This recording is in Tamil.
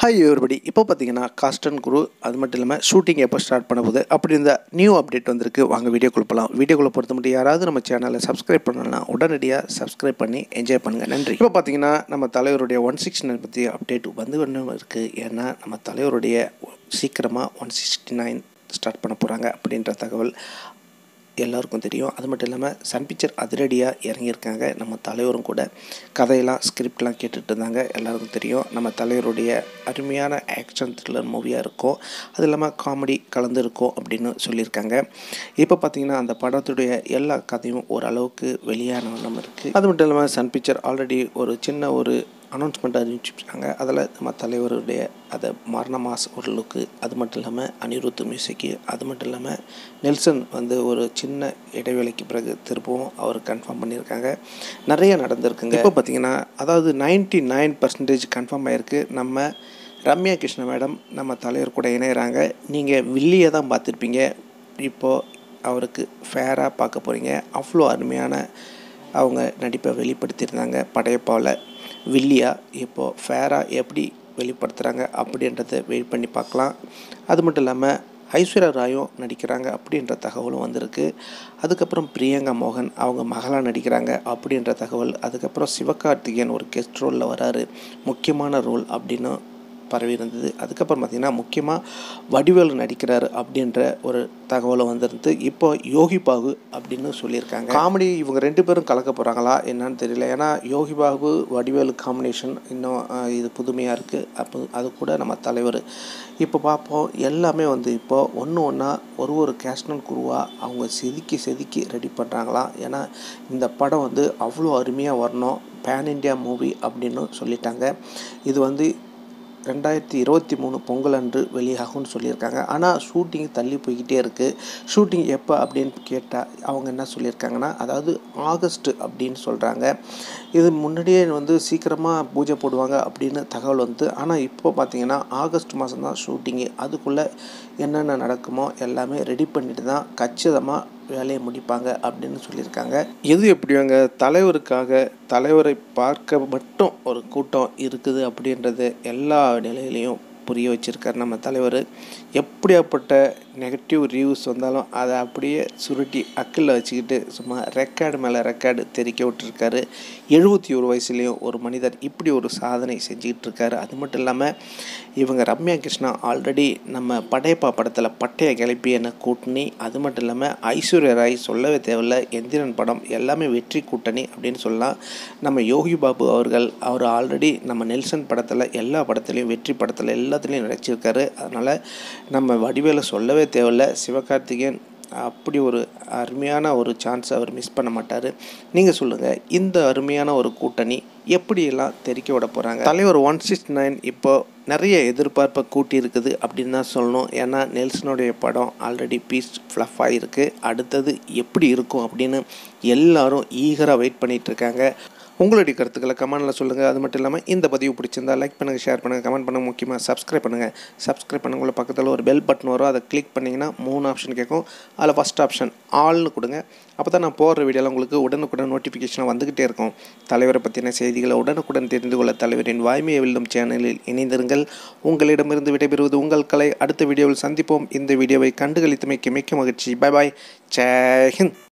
ஹாய் everybody இப்போ பார்த்தீங்கன்னா காஸ்ட் அண்ட் குரு அது மட்டும் இல்லாமல் ஷூட்டிங் எப்போ ஸ்டார்ட் பண்ண போகுது அப்படி இந்த நியூ அப்டேட் வந்திருக்கு வாங்க வீடியோக்குள்ள போகலாம் வீடியோக்குள்ள பொறுத்த மட்டும் யாராவது நம்ம சேனலை சப்ஸ்கிரைப் பண்ணலாம் உடனடியாக சப்ஸ்கிரைப் பண்ணி என்ஜாய் பண்ணுங்கள் நன்றி இப்போ பார்த்தீங்கன்னா நம்ம தலைவருடைய ஒன் சிக்ஸ்டி நைன் பற்றி அப்டேட் வந்து ஒன்று இருக்குது ஏன்னா நம்ம தலைவருடைய சீக்கிரமாக ஒன் சிக்ஸ்டி நைன் ஸ்டார்ட் பண்ண போகிறாங்க அப்படின்ற தகவல் எல்லாருக்கும் தெரியும் அது மட்டும் இல்லாமல் சன் பிக்சர் அதிரடியாக இறங்கியிருக்காங்க நம்ம தலைவரும் கூட கதையெல்லாம் ஸ்கிரிப்ட்லாம் கேட்டுட்டு இருந்தாங்க எல்லாருக்கும் தெரியும் நம்ம தலைவருடைய அருமையான ஆக்ஷன் த்ரில்லர் மூவியாக இருக்கும் அது இல்லாமல் காமெடி கலந்து இருக்கும் அப்படின்னு சொல்லியிருக்காங்க இப்போ பார்த்தீங்கன்னா அந்த படத்துடைய எல்லா கதையும் ஓரளவுக்கு வெளியான வண்ணம் இருக்குது அது மட்டும் இல்லாமல் சன் பிக்சர் ஆல்ரெடி ஒரு சின்ன ஒரு அனௌன்ஸ்மெண்ட் அறிவிச்சிருக்காங்க அதில் நம்ம தலைவருடைய அதை மரண மாஸ் ஒரு லுக்கு அது மட்டும் இல்லாமல் அனிருத் மியூசிக்கு அது மட்டும் இல்லாமல் நெல்சன் வந்து ஒரு சின்ன இடைவேளைக்கு பிறகு திரும்பவும் அவர் கன்ஃபார்ம் பண்ணியிருக்காங்க நிறைய நடந்திருக்குங்க இப்போ பார்த்தீங்கன்னா அதாவது நைன்டி நைன் பர்சன்டேஜ் கன்ஃபார்ம் ஆகிருக்கு நம்ம ரம்யா கிருஷ்ண மேடம் நம்ம தலைவர் கூட இணையிறாங்க நீங்கள் வில்லியை தான் பார்த்துருப்பீங்க இப்போது அவருக்கு ஃபேராக பார்க்க போகிறீங்க அவ்வளோ அருமையான அவங்க நடிப்பை வெளிப்படுத்தியிருந்தாங்க படையப்பாவில் வில்லியா இப்போது ஃபேராக எப்படி வெளிப்படுத்துகிறாங்க அப்படின்றத வெயிட் பண்ணி பார்க்கலாம் அது மட்டும் இல்லாமல் ஐஸ்வர்யா ராயும் நடிக்கிறாங்க அப்படின்ற தகவலும் வந்திருக்கு அதுக்கப்புறம் பிரியங்கா மோகன் அவங்க மகளாக நடிக்கிறாங்க அப்படின்ற தகவல் அதுக்கப்புறம் சிவகார்த்திகேயன் ஒரு கெஸ்ட் ரோலில் வராரு முக்கியமான ரோல் அப்படின்னு பரவி இருந்தது அதுக்கப்புறம் பார்த்திங்கன்னா முக்கியமாக வடிவேலு நடிக்கிறாரு அப்படின்ற ஒரு தகவலும் வந்திருந்து இப்போ யோகி பாபு அப்படின்னு சொல்லியிருக்காங்க காமெடி இவங்க ரெண்டு பேரும் கலக்க போகிறாங்களா என்னன்னு தெரியல ஏன்னா யோகி பாபு வடிவேலு காம்பினேஷன் இன்னும் அஹ், இது புதுமையாக இருக்குது அப்போ அது கூட நம்ம தலைவர் இப்போ பார்ப்போம் எல்லாமே வந்து இப்போது ஒன்று ஒன்றா ஒரு ஒரு கேஷ்னல் குருவாக அவங்க செதுக்கி செதுக்கி ரெடி பண்ணுறாங்களாம் ஏன்னா இந்த படம் வந்து அவ்வளோ அருமையாக வரணும் பேன் இண்டியா மூவி அப்படின்னு சொல்லிட்டாங்க இது வந்து ரெண்டாயிரத்தி இருபத்தி மூணு பொங்கல் அன்று வெளியாகும்னு சொல்லியிருக்காங்க ஆனால் ஷூட்டிங் தள்ளி போய்கிட்டே இருக்குது ஷூட்டிங் எப்போ அப்படின்னு கேட்டால் அவங்க என்ன சொல்லியிருக்காங்கன்னா அதாவது ஆகஸ்ட் அப்படின்னு சொல்கிறாங்க இது முன்னாடியே வந்து சீக்கிரமாக பூஜை போடுவாங்க அப்படின்னு தகவல் வந்து ஆனால் இப்போ பார்த்தீங்கன்னா ஆகஸ்ட் மாதம் தான் ஷூட்டிங்கு அதுக்குள்ளே என்னென்ன நடக்குமோ எல்லாமே ரெடி பண்ணிட்டு தான் கச்சிதமாக வேலையை முடிப்பாங்க அப்படின்னு சொல்லியிருக்காங்க எது எப்படியோங்க தலைவருக்காக தலைவரை பார்க்க மட்டும் ஒரு கூட்டம் இருக்குது அப்படின்றது எல்லா நிலையிலையும் புரிய வச்சிருக்கார் நம்ம தலைவர் எப்படியாப்பட்ட நெகட்டிவ் ரிவ்யூஸ் வந்தாலும் அதை அப்படியே சுருட்டி அக்கில் வச்சுக்கிட்டு சும்மா ரெக்கார்டு மேலே ரெக்கார்டு தெரிக்க விட்டுருக்காரு எழுபத்தி ஒரு வயசுலேயும் ஒரு மனிதர் இப்படி ஒரு சாதனை செஞ்சுக்கிட்டு இருக்காரு அது மட்டும் இல்லாமல் இவங்க ரம்யா கிருஷ்ணா ஆல்ரெடி நம்ம படையப்பா படத்தில் பட்டைய கிளப்பி என்ன கூட்டணி அது மட்டும் இல்லாமல் ஐஸ்வர்யா ராய் சொல்லவே தேவையில்ல எந்திரன் படம் எல்லாமே வெற்றி கூட்டணி அப்படின்னு சொல்லலாம் நம்ம யோகி பாபு அவர்கள் அவர் ஆல்ரெடி நம்ம நெல்சன் படத்தில் எல்லா படத்துலையும் வெற்றி படத்தில் எல்லாத்துலேயும் நடிச்சிருக்காரு அதனால் நம்ம வடிவேல சொல்லவே தேவையில்ல சிவகார்த்திகேயன் அப்படி ஒரு அருமையான ஒரு சான்ஸ் அவர் மிஸ் பண்ண மாட்டார் நீங்கள் சொல்லுங்கள் இந்த அருமையான ஒரு கூட்டணி எப்படியெல்லாம் தெரிக்க விட போகிறாங்க தலைவர் ஒன் சிக்ஸ் நைன் இப்போ நிறைய எதிர்பார்ப்பை கூட்டி இருக்குது அப்படின்னு தான் சொல்லணும் ஏன்னா நெல்சனுடைய படம் ஆல்ரெடி பீஸ் ஃப்ளஃப் ஆகிருக்கு அடுத்தது எப்படி இருக்கும் அப்படின்னு எல்லாரும் ஈகராக வெயிட் பண்ணிட்டு இருக்காங்க உங்களுடைய கருத்துக்களை கமெண்டில் சொல்லுங்கள் அது மட்டும் இல்லாமல் இந்த பதிவு பிடிச்சிருந்தா லைக் பண்ணுங்கள் ஷேர் பண்ணுங்கள் கமெண்ட் பண்ணுங்கள் முக்கியமாக சப்ஸ்கிரைப் பண்ணுங்கள் சப்ஸ்கிரைப் பண்ணுங்கள பக்கத்தில் ஒரு பெல் பட்டன் வரும் அதை கிளிக் பண்ணிங்கன்னா மூணு ஆப்ஷன் கேட்கும் அதில் ஃபஸ்ட் ஆப்ஷன் ஆல்னு கொடுங்க அப்போ தான் நான் போடுற வீடியோலாம் உங்களுக்கு உடனுக்குடன் நோட்டிஃபிகேஷன் வந்துக்கிட்டே இருக்கும் தலைவரை பற்றின செய்திகளை உடனுக்குடன் தெரிந்து கொள்ள தலைவரின் வாய்மையை வெல்லும் சேனலில் இணைந்திருங்கள் உங்களிடமிருந்து விடைபெறுவது உங்கள் கலை அடுத்த வீடியோவில் சந்திப்போம் இந்த வீடியோவை கண்டுகளித்தமைக்கு மிக்க மகிழ்ச்சி பை பாய் ஜெய் ஹிந்த்